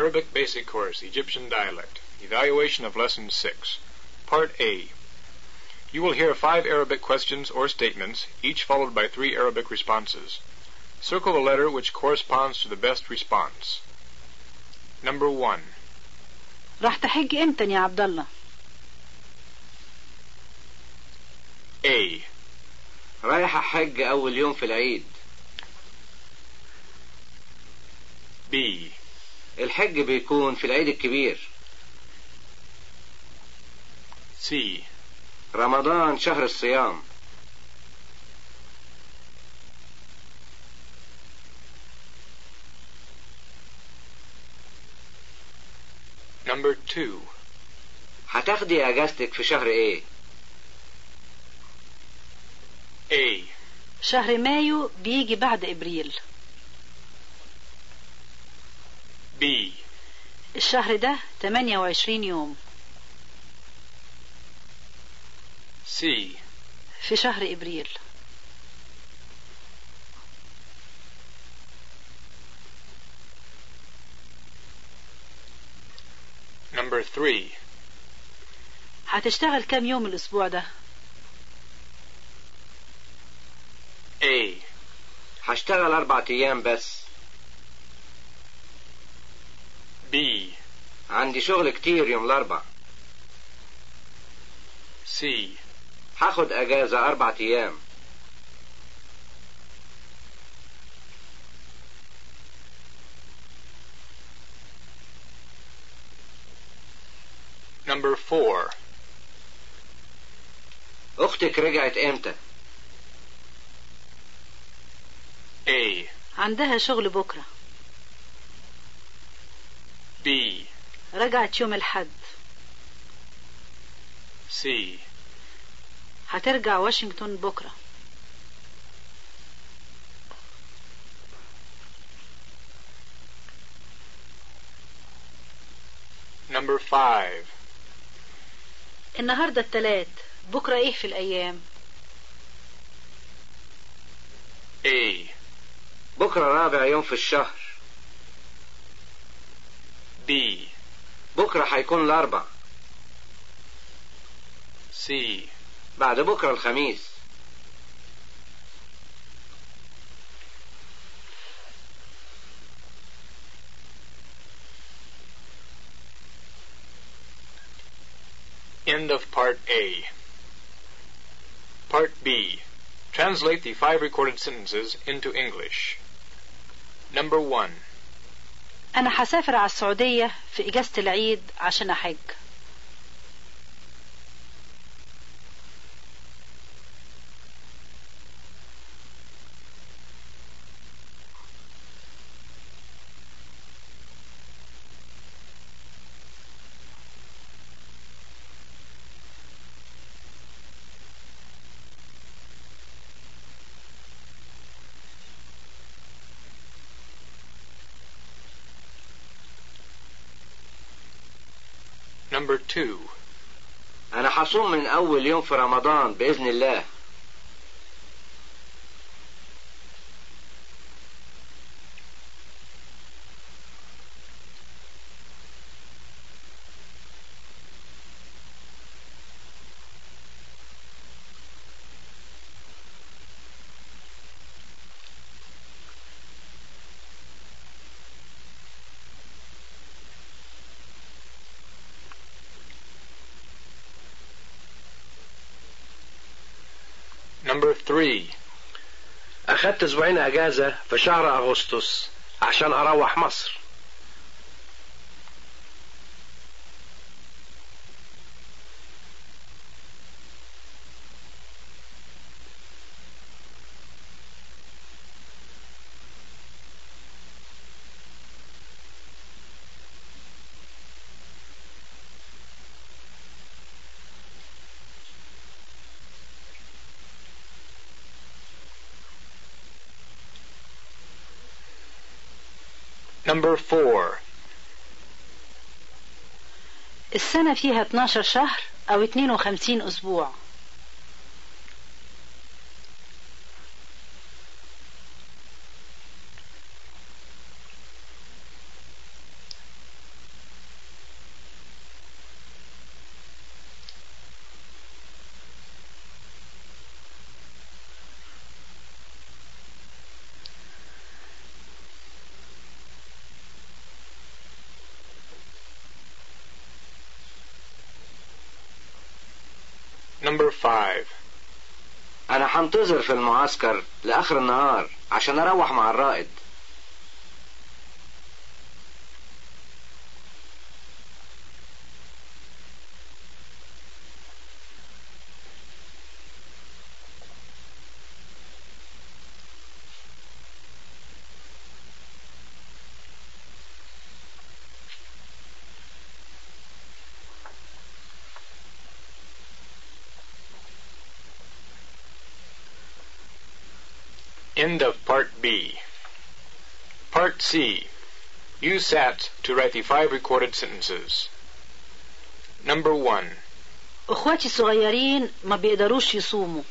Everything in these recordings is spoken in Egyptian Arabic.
Arabic Basic Course, Egyptian Dialect. Evaluation of Lesson 6. Part A. You will hear five Arabic questions or statements, each followed by three Arabic responses. Circle the letter which corresponds to the best response. Number 1. راح تحج امتى يا عبد الله A. رايح أحج أول يوم في العيد B. الحج بيكون في العيد الكبير C. رمضان شهر الصيام Number 2. هتاخدي اجازتك في شهر ايه A. شهر مايو بيجي بعد ابريل B. الشهر ده 28 يوم C. في شهر ابريل Number 3. هتشتغل كام يوم الاسبوع ده A. هشتغل اربع ايام بس B. عندي شغل كتير يوم الاربع C. هاخد اجازة اربع ايام Number 4. اختك رجعت امتى A. عندها شغل بكرة B. رجعت يوم الحد C. هترجع واشنطن بكرة Number 5. النهاردة التلات بكرة ايه في الايام A. بكرة رابع يوم في الشهر B. بكرة هيكون الاربع C. بعد بكرة الخميس End of Part A. Part B. Translate the five recorded sentences into English. Number 1. انا هسافر على السعودية في اجازة العيد عشان احج Number 2. انا هصوم من اول يوم في رمضان باذن الله Number 3. أخدت أسبوعين أجازة في شهر أغسطس عشان أروح مصر Number 4. السنة فيها 12 شهر او 52 اسبوع Number 5. انا هنتظر في المعسكر لاخر النهار عشان اروح مع الرائد End of Part B. Part C. Use SATs to write the five recorded sentences. Number 1. اخواتي الصغيرين ما بيقدروش يصوموا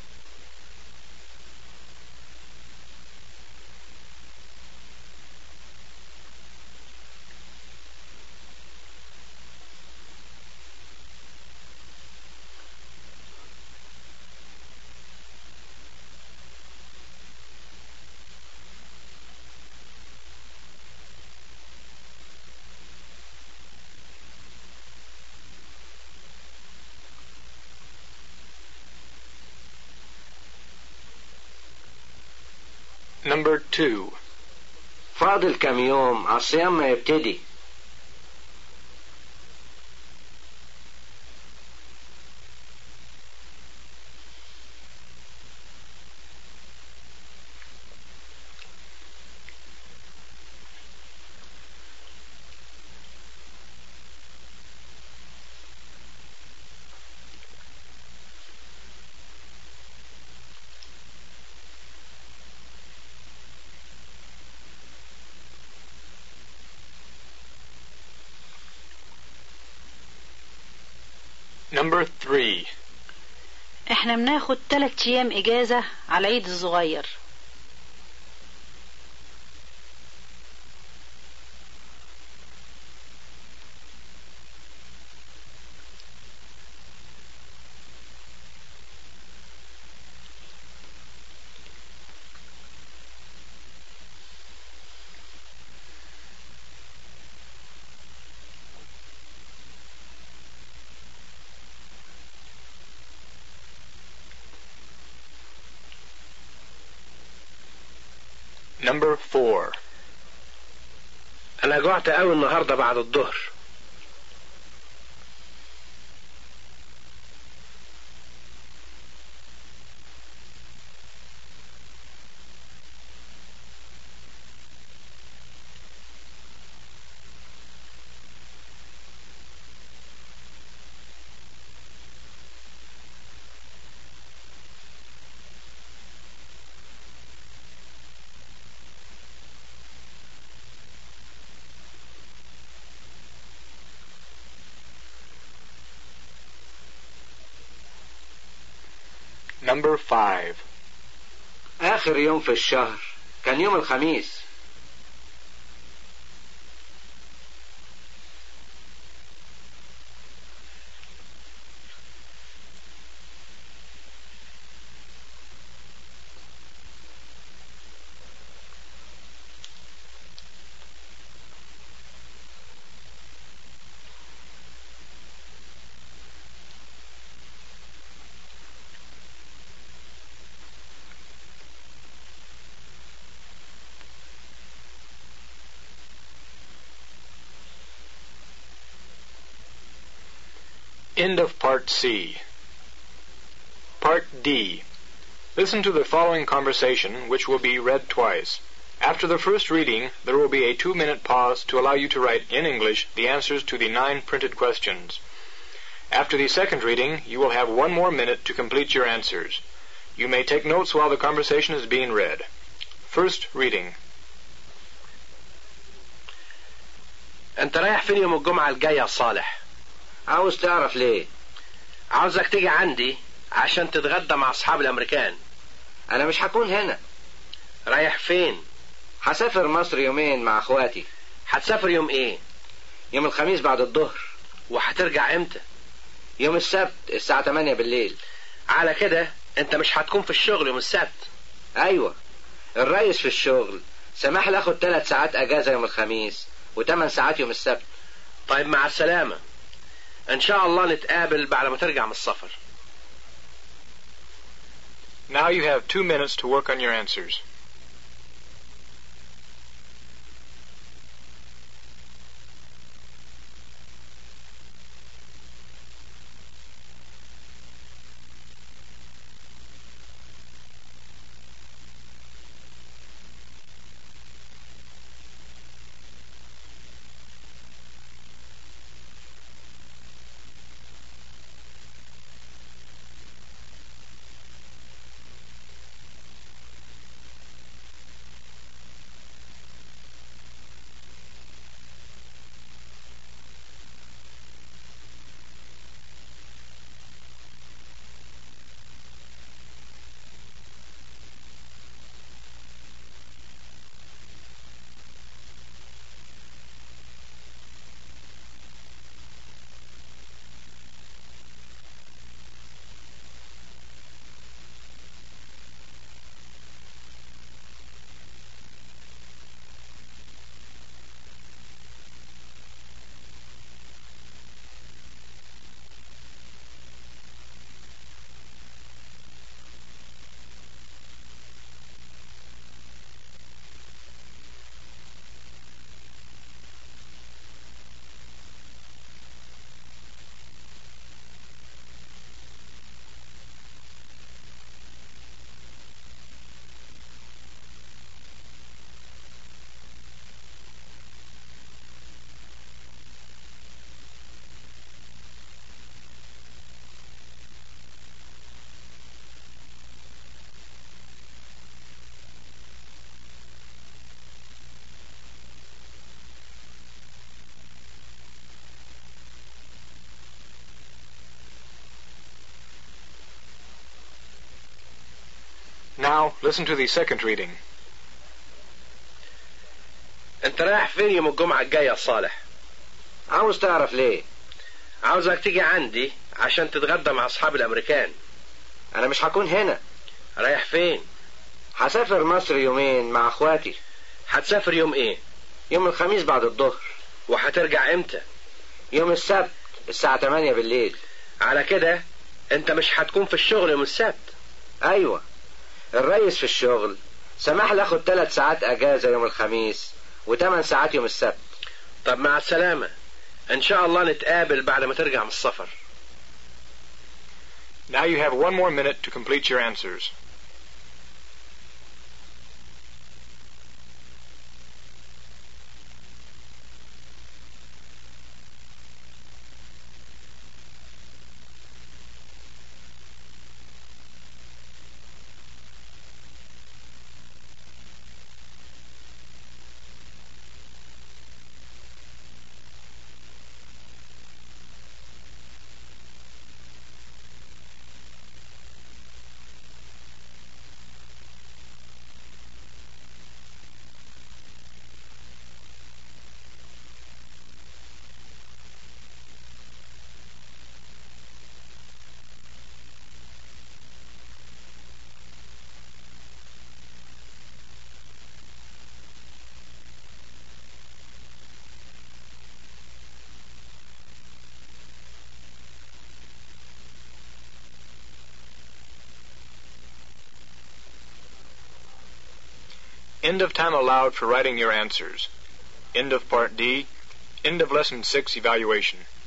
Number 2. فاضل كام يوم على الصيام ما يبتدي Number 3. احنا بناخد تلات ايام اجازة على العيد الصغير Number 4. انا جوعت قوي النهارده بعد الظهر Number 5. اخر يوم في الشهر كان يوم الخميس End of Part C. Part D. Listen to the following conversation, which will be read twice. After the first reading, there will be a two-minute pause to allow you to write in English the answers to the nine printed questions. After the second reading, you will have one more minute to complete your answers. You may take notes while the conversation is being read. First reading. انت رايح فين يوم الجمعه الجايه يا صالح عاوز تعرف ليه عاوزك تيجي عندي عشان تتغدى مع اصحاب الامريكان انا مش هكون هنا رايح فين هسافر مصر يومين مع اخواتي هتسافر يوم ايه يوم الخميس بعد الظهر وهترجع امتى يوم السبت الساعة 8 بالليل على كده انت مش هتكون في الشغل يوم السبت ايوه الريس في الشغل سمح لي اخد ثلاث ساعات اجازة يوم الخميس وثمان ساعات يوم السبت طيب مع السلامه ان شاء الله نتقابل بعد ما ترجع من السفر Now you have two minutes to work on your answers. Now, listen to the second reading. انت رايح فين يوم الجمعة الجاية يا صالح عاوز تعرف ليه عاوزك تيجي عندي عشان تتغدى مع اصحاب الامريكان انا مش هكون هنا رايح فين هسافر مصر يومين مع اخواتي هتسافر يوم ايه يوم الخميس بعد الظهر وهترجع امتى يوم السبت الساعة 8 بالليل على كده انت مش هتكون في الشغل يوم السبت ايوه الريس في الشغل سمح لي اخد ثلاث ساعات اجازة يوم الخميس وثمان ساعات يوم السبت طب مع السلامة ان شاء الله نتقابل بعد ما ترجع من السفر Now you have one more minute to complete your answers. End of time allowed for writing your answers. End of Part D. End of Lesson 6 evaluation.